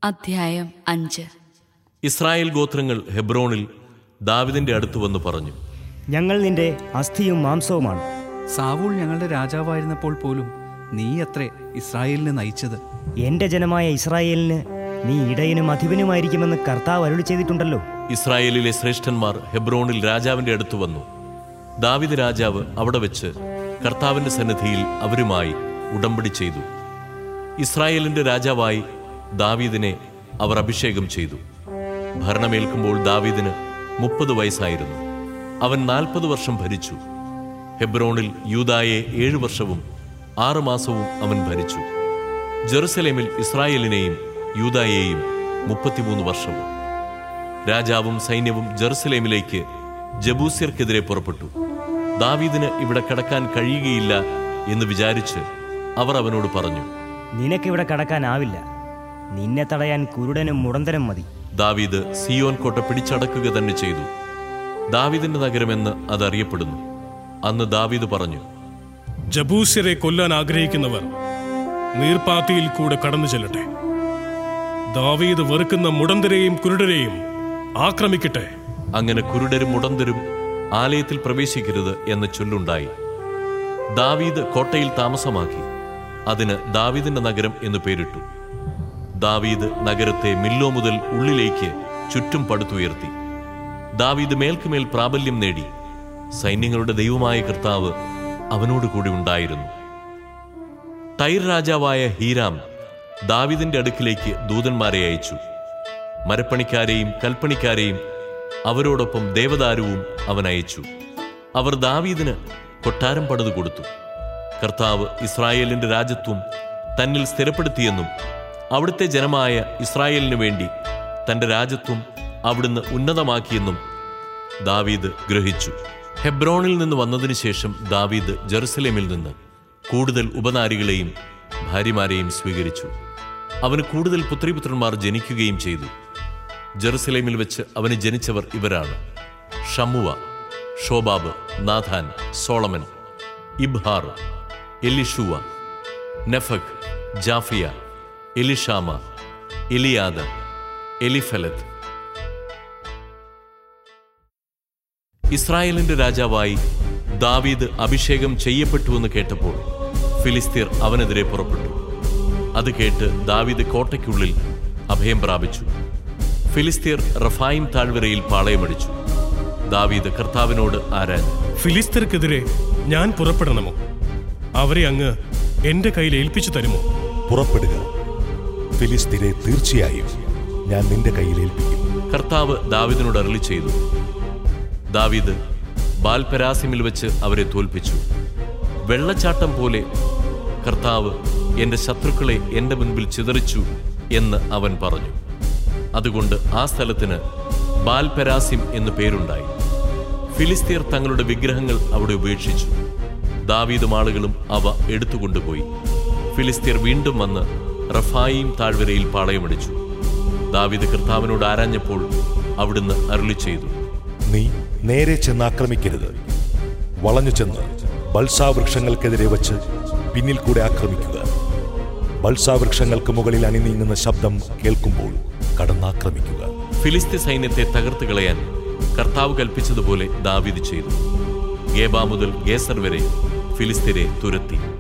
അധ്യായം അഞ്ച് ഇസ്രായേൽ ഗോത്രങ്ങൾ ഹെബ്രോണിൽ ദാവിദിന്റെ അടുത്ത് വന്ന് പറഞ്ഞു ഞങ്ങൾ നിന്റെ അസ്ഥിയും മാംസവുമാണ് സാവൂൾ ഞങ്ങളുടെ രാജാവായിരുന്നപ്പോൾ പോലും നീ അത്രേ ഇസ്രായേലിനെ നയിച്ചത് എന്റെ ജനമായ ഇസ്രായേലിന് നീ ഇടയനും അധിപനുമായിരിക്കുമെന്ന് കർത്താവ് അരുളി ചെയ്തിട്ടുണ്ടല്ലോ ഇസ്രായേലിലെ ശ്രേഷ്ഠന്മാർ ഹെബ്രോണിൽ രാജാവിന്റെ അടുത്ത് വന്നു ദാവിദ് രാജാവ് അവിടെ വെച്ച് കർത്താവിന്റെ സന്നിധിയിൽ അവരുമായി ഉടമ്പടി ചെയ്തു ഇസ്രായേലിന്റെ രാജാവായി ദാവീദിനെ അവർ അഭിഷേകം ചെയ്തു ഭരണമേൽക്കുമ്പോൾ ദാവീദിന് മുപ്പത് വയസ്സായിരുന്നു അവൻ നാൽപ്പത് വർഷം ഭരിച്ചു ഹെബ്രോണിൽ യൂദായെ ഏഴു വർഷവും ആറ് മാസവും അവൻ ഭരിച്ചു ജെറുസലേമിൽ ഇസ്രായേലിനെയും യൂദായെയും മുപ്പത്തിമൂന്ന് വർഷവും രാജാവും സൈന്യവും ജെറുസലേമിലേക്ക് ജബൂസ്യർക്കെതിരെ പുറപ്പെട്ടു ദാവീദിന് ഇവിടെ കടക്കാൻ കഴിയുകയില്ല എന്ന് വിചാരിച്ച് അവർ അവനോട് പറഞ്ഞു നിനക്കിവിടെ കടക്കാനാവില്ല നിന്നെ തടയാൻ കുരുടനും മുടന്തനും മതി ദാവീദ് സിയോൻ കോട്ട പിടിച്ചടക്കുക തന്നെ ചെയ്തു ദാവീദിന്റെ നഗരമെന്ന് അതറിയപ്പെടുന്നു അന്ന് ദാവീദ് പറഞ്ഞു ജബൂസ്യരെ കൊല്ലാൻ ആഗ്രഹിക്കുന്നവർ നീർപ്പാത്തിയിൽ കൂടെ കടന്നു ചെല്ലട്ടെ ദാവീദ് വെറുക്കുന്ന മുടന്തരെയും കുരുടരെയും ആക്രമിക്കട്ടെ അങ്ങനെ കുരുടരും മുടന്തരും ആലയത്തിൽ പ്രവേശിക്കരുത് എന്ന ചൊല്ലുണ്ടായി ദാവീദ് കോട്ടയിൽ താമസമാക്കി അതിന് ദാവീദിന്റെ നഗരം എന്ന് പേരിട്ടു ദാവീദ് നഗരത്തെ മില്ലോ മുതൽ ഉള്ളിലേക്ക് ചുറ്റും പടുത്തുയർത്തി ദാവീദ് മേൽക്കുമേൽ പ്രാബല്യം നേടി സൈന്യങ്ങളുടെ ദൈവമായ കർത്താവ് അവനോട് കൂടി ഉണ്ടായിരുന്നു തൈർ രാജാവായ ഹീരാം ദാവീദിന്റെ അടുക്കിലേക്ക് ദൂതന്മാരെ അയച്ചു മരപ്പണിക്കാരെയും കൽപ്പണിക്കാരെയും അവരോടൊപ്പം ദേവദാരുവും അവൻ അയച്ചു അവർ ദാവീദിന് കൊട്ടാരം പണിതു കൊടുത്തു കർത്താവ് ഇസ്രായേലിന്റെ രാജ്യത്വം തന്നിൽ സ്ഥിരപ്പെടുത്തിയെന്നും അവിടുത്തെ ജനമായ ഇസ്രായേലിനു വേണ്ടി തന്റെ രാജ്യത്വം അവിടുന്ന് ഉന്നതമാക്കിയെന്നും ദാവീദ് ഗ്രഹിച്ചു ഹെബ്രോണിൽ നിന്ന് വന്നതിനു ശേഷം ദാവീദ് ജെറുസലേമിൽ നിന്ന് കൂടുതൽ ഉപനാരികളെയും ഭാര്യമാരെയും സ്വീകരിച്ചു അവന് കൂടുതൽ പുത്രിപുത്രന്മാർ ജനിക്കുകയും ചെയ്തു ജെറുസലേമിൽ വെച്ച് അവന് ജനിച്ചവർ ഇവരാണ് ഷമുവ ഷോബാബ് നാഥാൻ സോളമൻ ഇബ്ഹാർ എലിഷുവ നെഫക് ജാഫിയ എലിഷാമ എലിയാദ എലിഫലത്ത് ഇസ്രായേലിന്റെ രാജാവായി ദാവീദ് അഭിഷേകം ചെയ്യപ്പെട്ടുവെന്ന് കേട്ടപ്പോൾ ഫിലിസ്തീർ അവനെതിരെ പുറപ്പെട്ടു അത് കേട്ട് ദാവീദ് കോട്ടയ്ക്കുള്ളിൽ അഭയം പ്രാപിച്ചു ഫിലിസ്തീർ റഫായിം താഴ്വരയിൽ പാളയമടിച്ചു ദാവീദ് കർത്താവിനോട് ആരാഞ്ഞു ഫിലിസ്തർക്കെതിരെ ഞാൻ പുറപ്പെടണമോ അവരെ അങ്ങ് എന്റെ കയ്യിൽ ഏൽപ്പിച്ചു തരുമോ പുറപ്പെടുക ഫിലിസ്തീനെ തീർച്ചയായും ഞാൻ നിന്റെ കയ്യിൽ ഏൽപ്പിക്കും കർത്താവ് ദാവീദിനോട് അരളി ചെയ്തു ദാവീദ് ബാൽപരാസിമിൽ വെച്ച് അവരെ തോൽപ്പിച്ചു വെള്ളച്ചാട്ടം പോലെ കർത്താവ് എന്റെ ശത്രുക്കളെ എന്റെ മുൻപിൽ ചിതറിച്ചു എന്ന് അവൻ പറഞ്ഞു അതുകൊണ്ട് ആ സ്ഥലത്തിന് ബാൽപരാസിം എന്ന് പേരുണ്ടായി ഫിലിസ്തീർ തങ്ങളുടെ വിഗ്രഹങ്ങൾ അവിടെ ഉപേക്ഷിച്ചു ദാവീദും ആളുകളും അവ എടുത്തുകൊണ്ടുപോയി ഫിലിസ്തീർ വീണ്ടും വന്ന് റഫായിം താഴ്വരയിൽ പാളയമടിച്ചു ദാവീദ് കർത്താവിനോട് ആരാഞ്ഞപ്പോൾ അവിടുന്ന് അരുളി ചെയ്തു നീ നേരെ ചെന്ന് ആക്രമിക്കരുത് വളഞ്ഞു ചെന്ന് ബൽസാവൃക്ഷങ്ങൾക്കെതിരെ വച്ച് പിന്നിൽ കൂടെ ആക്രമിക്കുക ബൽസാവൃക്ഷങ്ങൾക്ക് മുകളിൽ അണിനീങ്ങുന്ന ശബ്ദം കേൾക്കുമ്പോൾ കടന്നാക്രമിക്കുക ഫിലിസ്തീൻ സൈന്യത്തെ തകർത്ത് കളയാൻ കർത്താവ് കൽപ്പിച്ചതുപോലെ ദാവീദ് ചെയ്തു ഗേബ മുതൽ ഗേസർ വരെ ഫിലിസ്തീനെ തുരത്തി